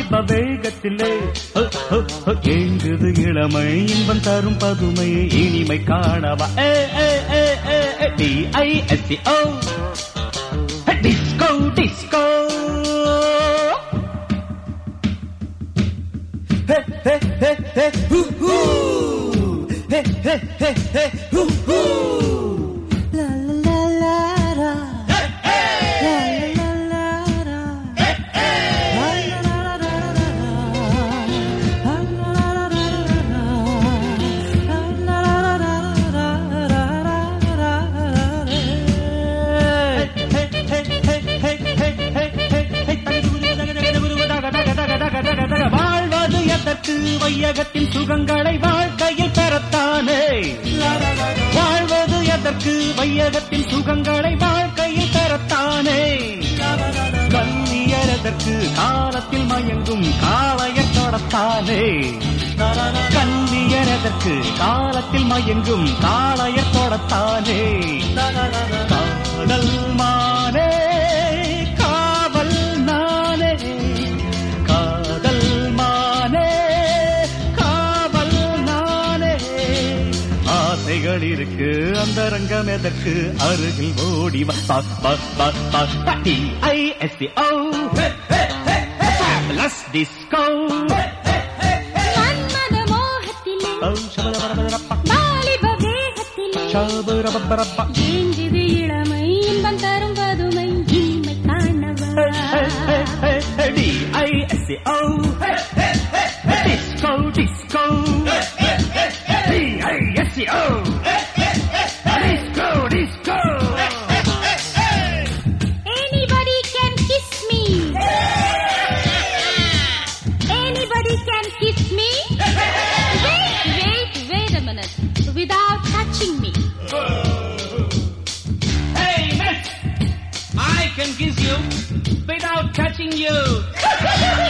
வாலிப வேகத்திலே ஹ, ஹ, ஹ, ஏங்குது இளமை இன்பம் தரும் பதுமை இனிமை காணவா ஏ ஏ ஏ ஏ ஏ D I S C O disco disco hey hey hey hey ஹூ ஹூ ஹே ஹே ஹே ஹே ஹூ ஹூ La la la la la. La la la la la. La la la la la la. La la la la la la. La la la la la la la. வாழ்வது எதற்கு வையகத்தின் சுகங்களை வாழ்க்கையில் பெறத்தானே வாழ்வது எதற்கு வையகத்தின் சுகங்களை வாழ்க்கையில் பெறத்தானே கல்வியர் எதற்கு காலத்தில் மயங்கும் காளையர் தொடத்தானே கல்வியர் எதற்கு காலத்தில் மயங்கும் காளையர் தொடத்தானே காதல் மானே காவல் நானே காதல் மானே காவல் நானே ஆசைகள் இருக்கு அந்த ரங்கம் எதற்கு அருகில் ஓடி வா பா பா பா பா பா D I S D O fabulous disco மன்மத மோகத்திலே ஓ ஷபரபரபரப்பா வாலிப வேகத்திலே ஷபரபரபரப்பா ஏங்குது இளமை இன்பம் தரும் பதுமை இனிமை காணவா D I S D O disco disco D I S D O disco disco Anybody can kiss me. Anybody can kiss me. Wait, wait, wait a minute. Without touching me. Hey, miss! I can kiss you without touching you.